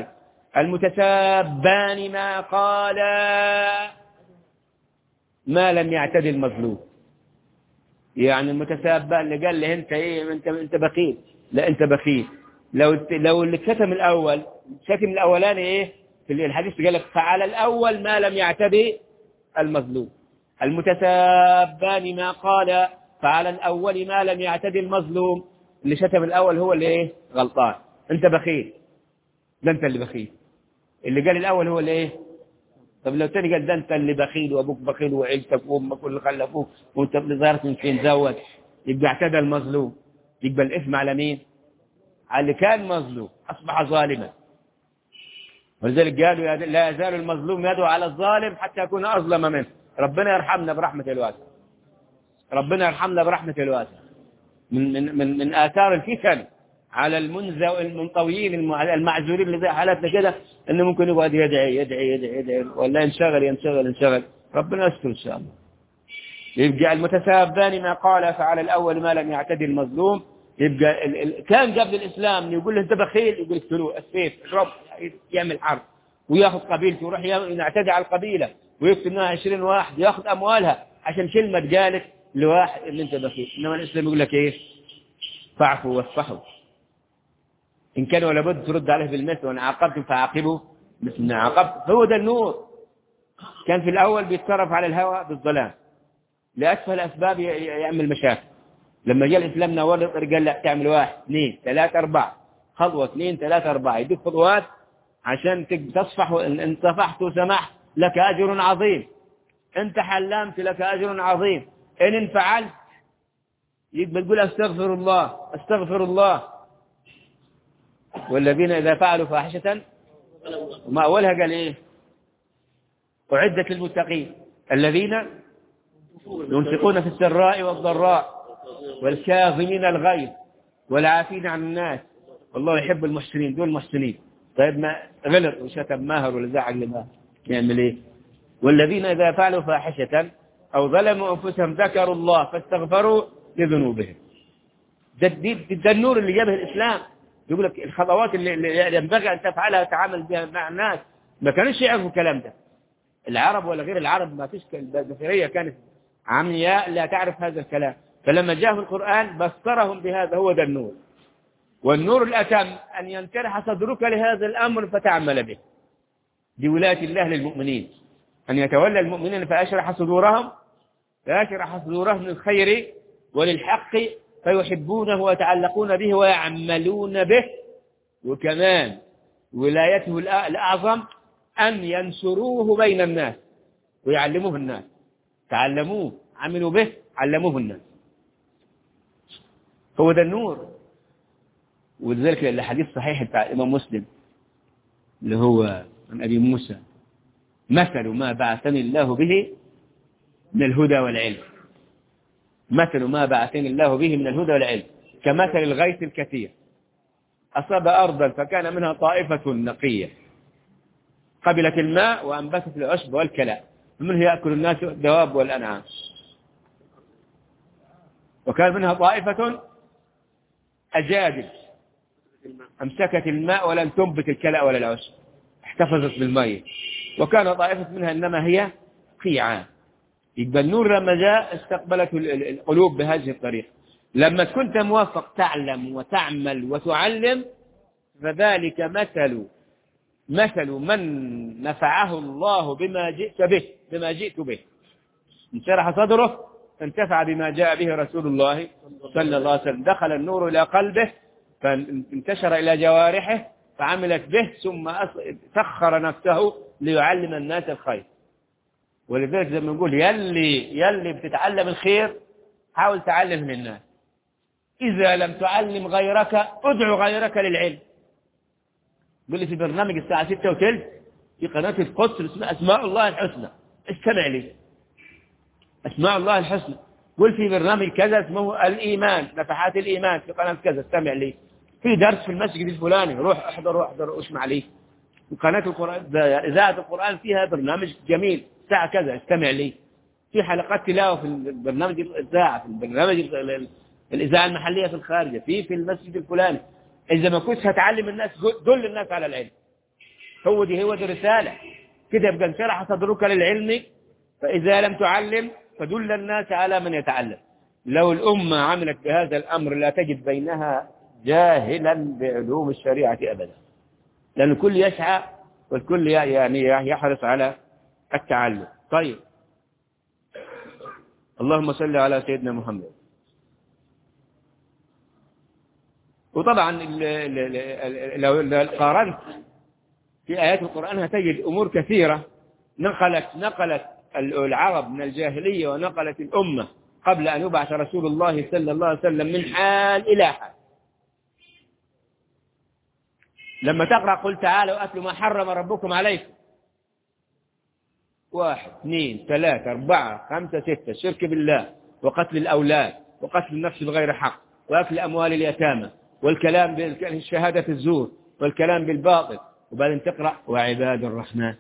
المتسابان ما قالا ما لم يعتدي المظلوم يعني المتسابان اللي قال لي انت ايه انت انت بخيل لا انت بخيل لو لو اللي كتم الاول كتم الاولاني ايه في الحديث قال لك فعلى الاول ما لم يعتدي المظلوم المتسابان ما قال فعلى الاول ما لم يعتدي المظلوم اللي شتم الاول هو اللي ايه غلطان انت بخيل ده انت اللي بخيل اللي قال الاول هو اللي ايه طب لو تاني قال ده انت اللي بخيل وابوك بخيل وعيلتك وامك واللي خلفوك وانت ابن صغيرك من فين زود يبقى اعتدى المظلوم يبقى الاثم على مين؟ على اللي كان مظلوم اصبح ظالما ولذلك قالوا يا- لا يزال المظلوم يدعو على الظالم حتى يكون اظلم منه ربنا يرحمنا برحمه الواسع ربنا يرحمنا برحمه الواسع من من من, من اثار الفتن على المنزو المنطويين الم- المعذورين اللي زي حالاتنا كده انه ممكن يقعد يدعي يدعي يدعي يدعي ولا ينشغل ينشغل ينشغل ربنا يستر ان شاء الله يبقى المتسابان ما قال فعلى الاول ما لم يعتدي المظلوم يبقى ال ال كان قبل الاسلام يقول له انت بخيل يقول اقتلوه السيف اضرب يعمل حرب وياخذ قبيلته ويروح يعتدي على القبيله ويقتل منها 20 واحد ياخذ اموالها عشان كلمه قالت لواحد اللي انت بخيل انما الاسلام يقول لك ايه فاعفوا واصفحوا إن كان ولا بد ترد عليه بالمثل وإن عاقبتم فعاقبوا مثل ما عاقبتم هو ده النور كان في الأول بيتصرف على الهوى بالظلام لأسفل أسباب ي- ي- يعمل مشاكل لما جاء الإسلام نور الطريق قال لا تعمل واحد اثنين ثلاثة أربعة خطوة اثنين ثلاثة أربعة يديك خطوات عشان تك- تصفح وإن إن صفحت وسمحت لك أجر عظيم أنت حلمت لك أجر عظيم إن انفعلت يقبل تقول أستغفر الله أستغفر الله والذين إذا فعلوا فاحشة وما أولها قال إيه أعدت للمتقين الذين ينفقون في السراء والضراء والكاظمين الغيظ والعافين عن الناس والله يحب المحسنين دول محسنين طيب ما غلط وشتم ماهر ولا زعق لماهر يعمل ايه والذين اذا فعلوا فاحشة او ظلموا انفسهم ذكروا الله فاستغفروا لذنوبهم ده, ده, ده النور اللي جابه الاسلام يقول لك الخطوات اللي, اللي ينبغي ان تفعلها وتعامل بها مع الناس ما كانوش يعرفوا الكلام ده العرب ولا غير العرب ما فيش البشريه كانت عمياء لا تعرف هذا الكلام فلما جاء في القرآن بصرهم بهذا هو ده النور والنور الأتم أن ينشرح صدرك لهذا الأمر فتعمل به دي ولاية الله للمؤمنين أن يتولى المؤمنين فأشرح صدورهم فأشرح صدورهم للخير وللحق فيحبونه ويتعلقون به ويعملون به وكمان ولايته الأ- الأعظم أن ينشروه بين الناس ويعلموه الناس تعلموه عملوا به علموه الناس هو ده النور ولذلك الحديث الصحيح بتاع الإمام مسلم اللي هو عن أبي موسى مثل ما بعثني الله به من الهدى والعلم مثل ما بعثني الله به من الهدى والعلم كمثل الغيث الكثير أصاب أرضا فكان منها طائفة نقية قبلت الماء وأنبتت العشب والكلاء ومنه يأكل الناس الدواب والأنعام وكان منها طائفة أجادل أمسكت الماء ولم تنبت الكلأ ولا العشب احتفظت بالمية وكان طائفة منها إنما هي قيعان يبقى النور لما جاء استقبلته ال- ال- القلوب بهذه الطريقة لما كنت موفق تعلم وتعمل وتعلم فذلك مثل مثل من نفعه الله بما جئت به بما جئت به انشرح صدره انتفع بما جاء به رسول الله صلى الله عليه وسلم دخل النور إلى قلبه فانتشر إلى جوارحه فعملت به ثم أص- سخر نفسه ليعلم الناس الخير ولذلك زي ما نقول يلي يلي بتتعلم الخير حاول تعلم للناس إذا لم تعلم غيرك ادعو غيرك للعلم قل لي في برنامج الساعة ستة وثلث في قناة القدس اسمها أسماء الله الحسنى استمع لي أسماء الله الحسنى قل في برنامج كذا اسمه الإيمان نفحات الإيمان في قناة كذا استمع لي في درس في المسجد الفلاني روح احضر واحضر واسمع لي قناة القرآن إذاعة القرآن فيها برنامج جميل ساعة كذا استمع لي في حلقات تلاوة في البرنامج الإذاعة في البرنامج ال- ال- الإذاعة المحلية في الخارجة في في المسجد الفلاني إذا ما كنت هتعلم الناس دل الناس على العلم هو دي هو دي الرسالة كده يبقى انشرح صدرك للعلم فإذا لم تعلم فدل الناس على من يتعلم لو الأمة عملت بهذا الأمر لا تجد بينها جاهلا بعلوم الشريعة أبدا لأن الكل يسعى والكل يعني يحرص على التعلم طيب اللهم صل على سيدنا محمد وطبعا لو قارنت في آيات القرآن هتجد أمور كثيرة نقلت نقلت العرب من الجاهلية ونقلت الأمة قبل أن يبعث رسول الله صلى الله عليه وسلم من حال إلى حال لما تقرأ قل تعالوا أتلوا ما حرم ربكم عليكم واحد اثنين ثلاثة أربعة خمسة ستة الشرك بالله وقتل الأولاد وقتل النفس بغير حق وأكل أموال اليتامى والكلام بالشهادة الزور والكلام بالباطل وبعدين تقرأ وعباد الرحمن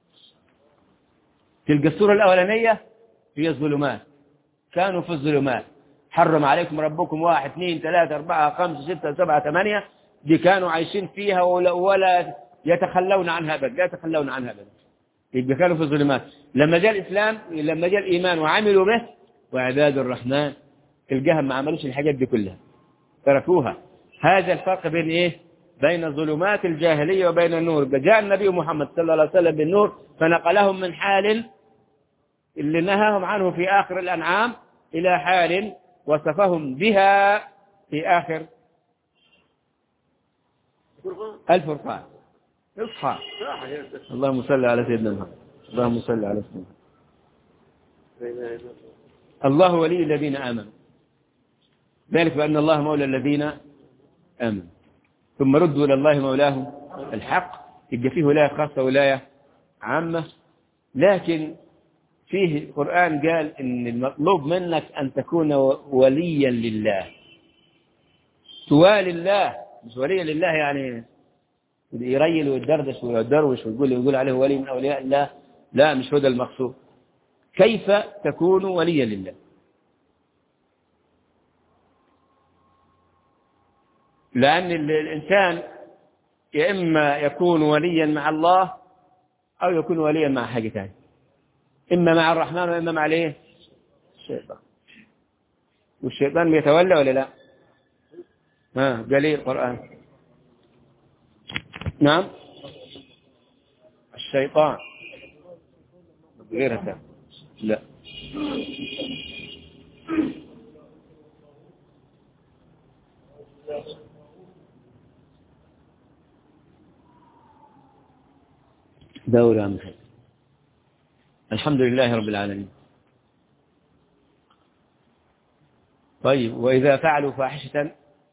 تلقى السورة الأولانية هي الظلمات كانوا في الظلمات حرم عليكم ربكم واحد اثنين ثلاثة أربعة خمسة ستة سبعة ثمانية دي كانوا عايشين فيها ولا, ولا يتخلون عنها أبدا لا يتخلون عنها أبدا يبقى كانوا في الظلمات لما جاء الإسلام لما جاء الإيمان وعملوا به وعباد الرحمن تلقاهم ما عملوش الحاجات دي كلها تركوها هذا الفرق بين إيه بين ظلمات الجاهلية وبين النور جاء النبي محمد صلى الله عليه وسلم بالنور فنقلهم من حال اللي نهاهم عنه في آخر الأنعام إلى حال وصفهم بها في آخر الفرقان اصحى اللهم صل على سيدنا محمد اللهم صل على سيدنا محمد الله ولي الذين آمنوا ذلك بأن الله مولى الذين آمنوا ثم ردوا إلى الله مولاهم الحق يبقى فيه ولاية خاصة ولاية عامة لكن فيه القرآن قال إن المطلوب منك أن تكون وليا لله توالي الله مش وليا لله يعني يريل ويدردش ويدروش ويقول ويقول عليه ولي من أولياء الله لا مش هو ده المقصود كيف تكون وليا لله لأن الإنسان يا إما يكون وليا مع الله أو يكون وليا مع حاجة ثانية إما مع الرحمن وإما مع الايه الشيطان والشيطان بيتولى ولا لا ها قال ايه القرآن نعم الشيطان غيرها لا دورة من الحمد لله رب العالمين طيب وإذا فعلوا فاحشة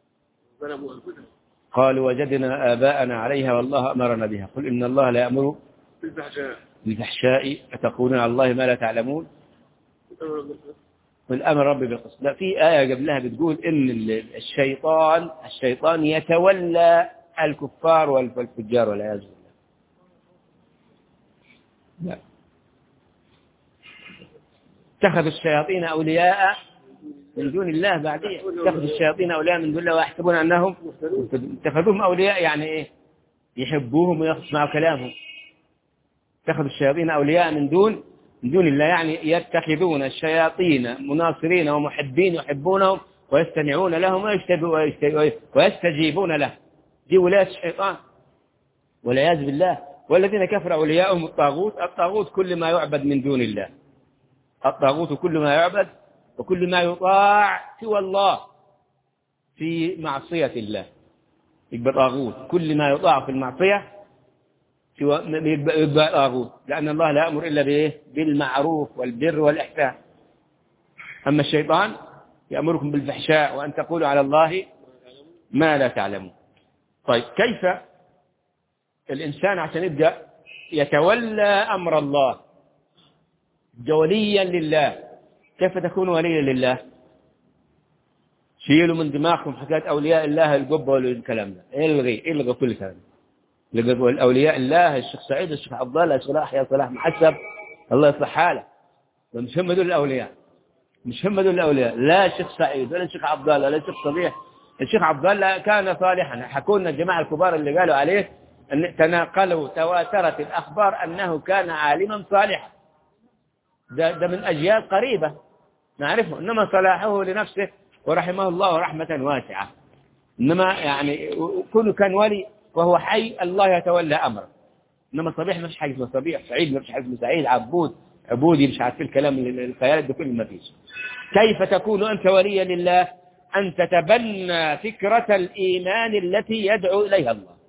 قالوا وجدنا آباءنا عليها والله أمرنا بها قل إن الله لا يأمر بالفحشاء أتقولون على الله ما لا تعلمون والأمر ربي بالقسط لا في آية قبلها بتقول إن الشيطان الشيطان يتولى الكفار والفجار والعياذ بالله لا اتخذوا الشياطين أولياء من دون الله بعدين اتخذوا الشياطين أولياء من دون الله ويحسبون أنهم اتخذوهم أولياء يعني إيه يحبوهم ويسمعوا كلامهم اتخذوا الشياطين أولياء من دون من دون الله يعني يتخذون الشياطين مناصرين ومحبين يحبونهم ويستمعون لهم ويستجيبون له دي ولاية الشيطان والعياذ بالله والذين كفروا أولياءهم الطاغوت الطاغوت كل ما يعبد من دون الله الطاغوت كل ما يعبد وكل ما يطاع سوى الله في معصية الله يبقى طاغوت كل ما يطاع في المعصية يبقى طاغوت لأن الله لا يأمر إلا بإيه بالمعروف والبر والإحسان أما الشيطان يأمركم بالفحشاء وأن تقولوا على الله ما لا تعلمون طيب كيف الإنسان عشان يبدأ يتولى أمر الله وليا لله كيف تكون وليا لله شيلوا من دماغكم حكاية أولياء الله القبة والكلام ده الغي الغي كل كلام الأولياء الله الشيخ سعيد الشيخ عبد الله الشيخ يحيى صلاح محسب الله يصلح حاله مش هم دول الأولياء مش هم دول الأولياء لا الشيخ سعيد ولا الشيخ عبد الله ولا الشيخ صبيح الشيخ عبد الله كان صالحا حكوا لنا الجماعة الكبار اللي قالوا عليه أن تناقلوا تواترت الأخبار أنه كان عالما صالحا ده, ده من أجيال قريبة نعرفه إنما صلاحه لنفسه ورحمه الله رحمة واسعة إنما يعني كونه كان ولي وهو حي الله يتولى أمره إنما صبيح مش حاجة اسمه صبيح سعيد مش حاجة اسمه سعيد عبود عبودي مش عارف الكلام الخيالات ده كله ما فيش كيف تكون أنت وليا لله أن تتبنى فكرة الإيمان التي يدعو إليها الله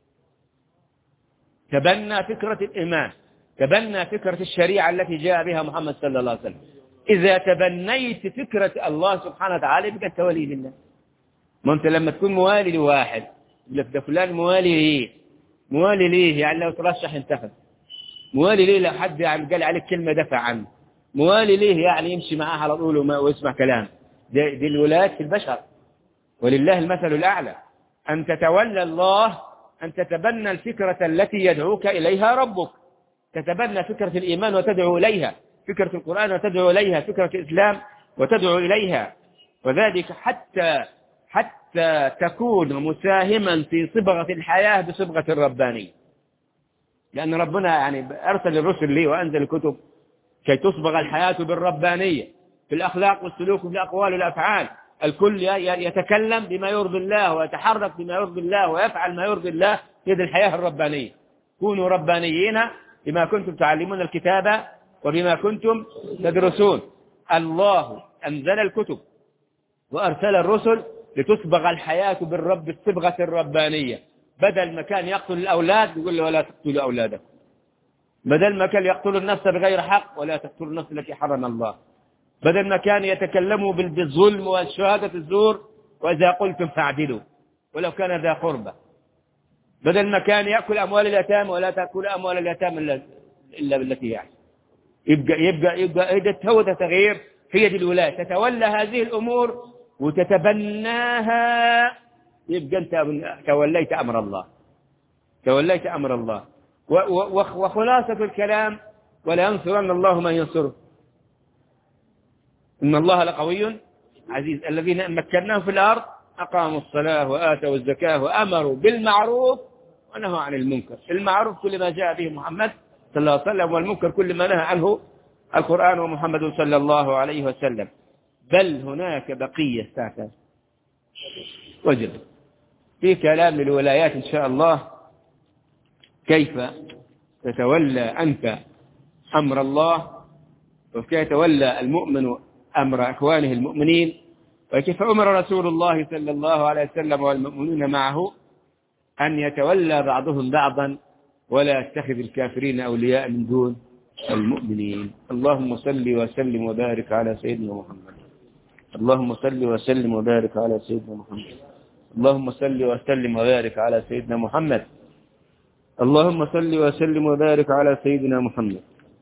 تبنى فكرة الإيمان تبنى فكرة الشريعة التي جاء بها محمد صلى الله عليه وسلم إذا تبنيت فكرة الله سبحانه وتعالى بك أنت ولي لله ما أنت لما تكون موالي لواحد ده فلان موالي ليه موالي ليه يعني لو ترشح انتخب موالي ليه لو حد يعني قال عليك كلمة دفع عنه موالي ليه يعني يمشي معاه على طول وما ويسمع كلام دي, دي الولايات في البشر ولله المثل الأعلى أن تتولى الله أن تتبنى الفكرة التي يدعوك إليها ربك تتبنى فكرة الإيمان وتدعو إليها فكرة القرآن وتدعو إليها فكرة الإسلام وتدعو إليها وذلك حتى حتى تكون مساهما في صبغة الحياة بصبغة الربانية لأن ربنا يعني أرسل الرسل لي وأنزل الكتب كي تصبغ الحياة بالربانية في الأخلاق والسلوك وفي الأقوال والأفعال الكل يتكلم بما يرضي الله ويتحرك بما يرضي الله ويفعل ما يرضي الله هذه الحياة الربانية كونوا ربانيين بما كنتم تعلمون الكتاب وبما كنتم تدرسون الله أنزل الكتب وأرسل الرسل لتصبغ الحياة بالرب بالصبغة الربانية بدل ما كان يقتل الأولاد يقول له ولا تقتلوا أولادكم بدل ما كان يقتل النفس بغير حق ولا تقتلوا النفس التي حرم الله بدل ما كان يتكلموا بالظلم والشهادة الزور وإذا قلتم فاعدلوا ولو كان ذا قربة بدل ما كان يأكل أموال اليتامى ولا تأكل أموال اليتامى إلا, إلا بالتي يعني يبقى يبقى يبقى هي هو تغيير هي دي الولاية تتولى هذه الأمور وتتبناها يبقى أنت توليت أمر الله توليت أمر الله وخلاصة الكلام ولا ينصرن الله من ينصره إن الله لقوي عزيز الذين مكناهم في الأرض أقاموا الصلاة وآتوا الزكاة وأمروا بالمعروف ونهوا عن المنكر المعروف كل ما جاء به محمد صلى الله عليه وسلم والمنكر كل ما نهى عنه القرآن ومحمد صلى الله عليه وسلم بل هناك بقية ساعة وجب في كلام الولايات إن شاء الله كيف تتولى أنت أمر الله وكيف يتولى المؤمن أمر إخوانه المؤمنين وكيف أمر رسول الله صلى الله عليه وسلم والمؤمنون معه أن يتولى بعضهم بعضا ولا يتخذ الكافرين أولياء من دون المؤمنين اللهم صل وسلم وبارك على سيدنا محمد اللهم صل وسلم وبارك على سيدنا محمد اللهم صل وسلم وبارك على سيدنا محمد اللهم صل وسلم وبارك على سيدنا محمد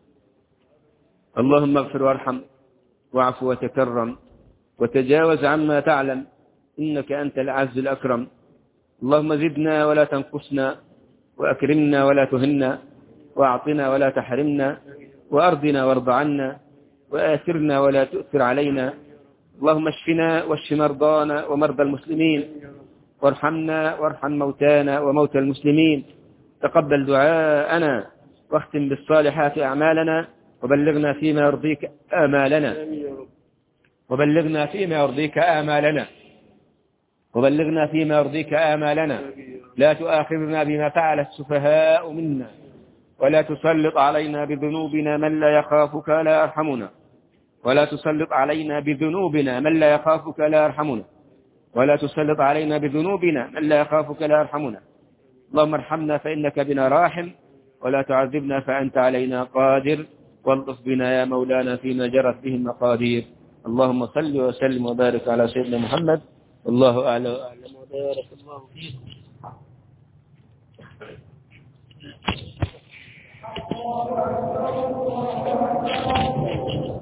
اللهم اغفر وارحم واعف وتكرم وتجاوز عما تعلم إنك أنت الأعز الأكرم اللهم زدنا ولا تنقصنا وأكرمنا ولا تهنا وأعطنا ولا تحرمنا وأرضنا وارض عنا وآثرنا ولا تؤثر علينا اللهم اشفنا واشف مرضانا ومرضى المسلمين وارحمنا وارحم موتانا وموتى المسلمين تقبل دعاءنا واختم بالصالحات أعمالنا وبلغنا فيما يرضيك آمالنا وبلغنا فيما يرضيك آمالنا وبلغنا فيما يرضيك آمالنا لا تؤاخذنا بما فعل السفهاء منا ولا تسلط علينا بذنوبنا من لا يخافك لا يرحمنا ولا تسلط علينا بذنوبنا من لا يخافك لا يرحمنا ولا تسلط علينا بذنوبنا من لا يخافك لا يرحمنا اللهم ارحمنا فإنك بنا راحم ولا تعذبنا فأنت علينا قادر والطف بنا يا مولانا فيما جرت به المقادير اللهم صل وسلم وبارك على سيدنا محمد والله أعلى وأعلم وبارك الله فيكم Thank you.